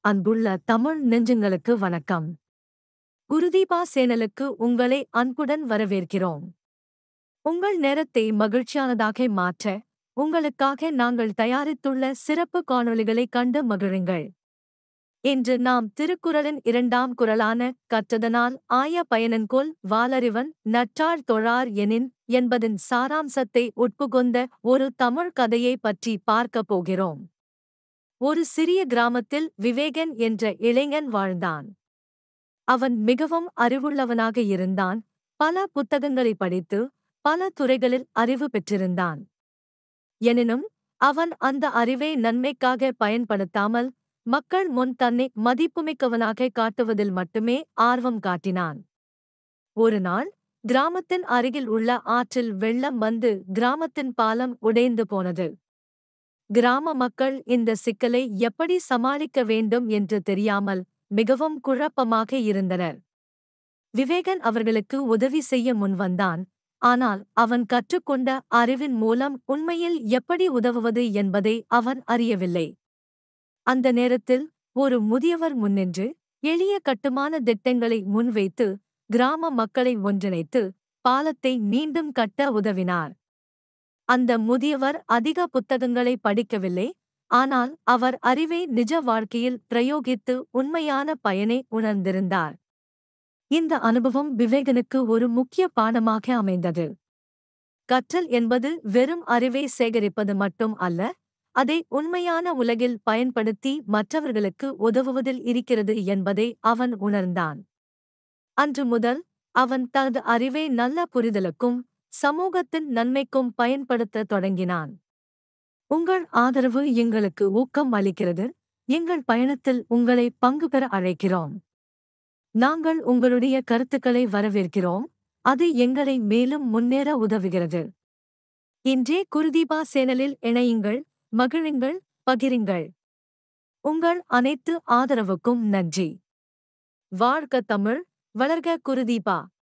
அன்புள்ள தமிழ் நெஞ்சங்களுக்கு வணக்கம் குருதீபா சேனலுக்கு உங்களை அன்புடன் வரவேற்கிறோம் உங்கள் நேரத்தை மகிழ்ச்சியானதாக மாற்ற உங்களுக்காக நாங்கள் தயாரித்துள்ள சிறப்பு காணொளிகளை கண்டு மகிழுங்கள் இன்று நாம் திருக்குறளின் இரண்டாம் குறளான கற்றதனால் ஆய பயனன்கொல் வாலறிவன் நற்றார் தொழார் எனின் என்பதின் சாராம்சத்தை உட்புகுந்த ஒரு தமிழ் கதையை பற்றி பார்க்கப் போகிறோம் ஒரு சிறிய கிராமத்தில் விவேகன் என்ற இளைஞன் வாழ்ந்தான் அவன் மிகவும் அறிவுள்ளவனாக இருந்தான் பல புத்தகங்களை படித்து பல துறைகளில் அறிவு பெற்றிருந்தான் எனினும் அவன் அந்த அறிவை நன்மைக்காக பயன்படுத்தாமல் மக்கள் முன் தன்னை மதிப்புமிக்கவனாக காட்டுவதில் மட்டுமே ஆர்வம் காட்டினான் ஒருநாள் கிராமத்தின் அருகில் உள்ள ஆற்றில் வெள்ளம் வந்து கிராமத்தின் பாலம் உடைந்து போனது கிராம மக்கள் இந்த சிக்கலை எப்படி சமாளிக்க வேண்டும் என்று தெரியாமல் மிகவும் குழப்பமாக இருந்தனர் விவேகன் அவர்களுக்கு உதவி செய்ய முன்வந்தான் ஆனால் அவன் கற்றுக்கொண்ட அறிவின் மூலம் உண்மையில் எப்படி உதவுவது என்பதை அவன் அறியவில்லை அந்த நேரத்தில் ஒரு முதியவர் முன்னின்று எளிய கட்டுமான திட்டங்களை முன்வைத்து கிராம மக்களை ஒன்றிணைத்து பாலத்தை மீண்டும் கட்ட உதவினார் அந்த முதியவர் அதிக புத்தகங்களை படிக்கவில்லை ஆனால் அவர் அறிவை நிஜ வாழ்க்கையில் பிரயோகித்து உண்மையான பயனை உணர்ந்திருந்தார் இந்த அனுபவம் விவேகனுக்கு ஒரு முக்கிய பாடமாக அமைந்தது கற்றல் என்பது வெறும் அறிவை சேகரிப்பது மட்டும் அல்ல அதை உண்மையான உலகில் பயன்படுத்தி மற்றவர்களுக்கு உதவுவதில் இருக்கிறது என்பதை அவன் உணர்ந்தான் அன்று முதல் அவன் தனது அறிவை நல்ல புரிதலுக்கும் சமூகத்தின் நன்மைக்கும் பயன்படுத்த தொடங்கினான் உங்கள் ஆதரவு எங்களுக்கு ஊக்கம் அளிக்கிறது எங்கள் பயணத்தில் உங்களை பங்கு பெற அழைக்கிறோம் நாங்கள் உங்களுடைய கருத்துக்களை வரவேற்கிறோம் அது எங்களை மேலும் முன்னேற உதவுகிறது இன்றே குருதீபா சேனலில் இணையுங்கள் மகிழுங்கள் பகிருங்கள் உங்கள் அனைத்து ஆதரவுக்கும் நன்றி வாழ்க தமிழ் வளர்க குருதீபா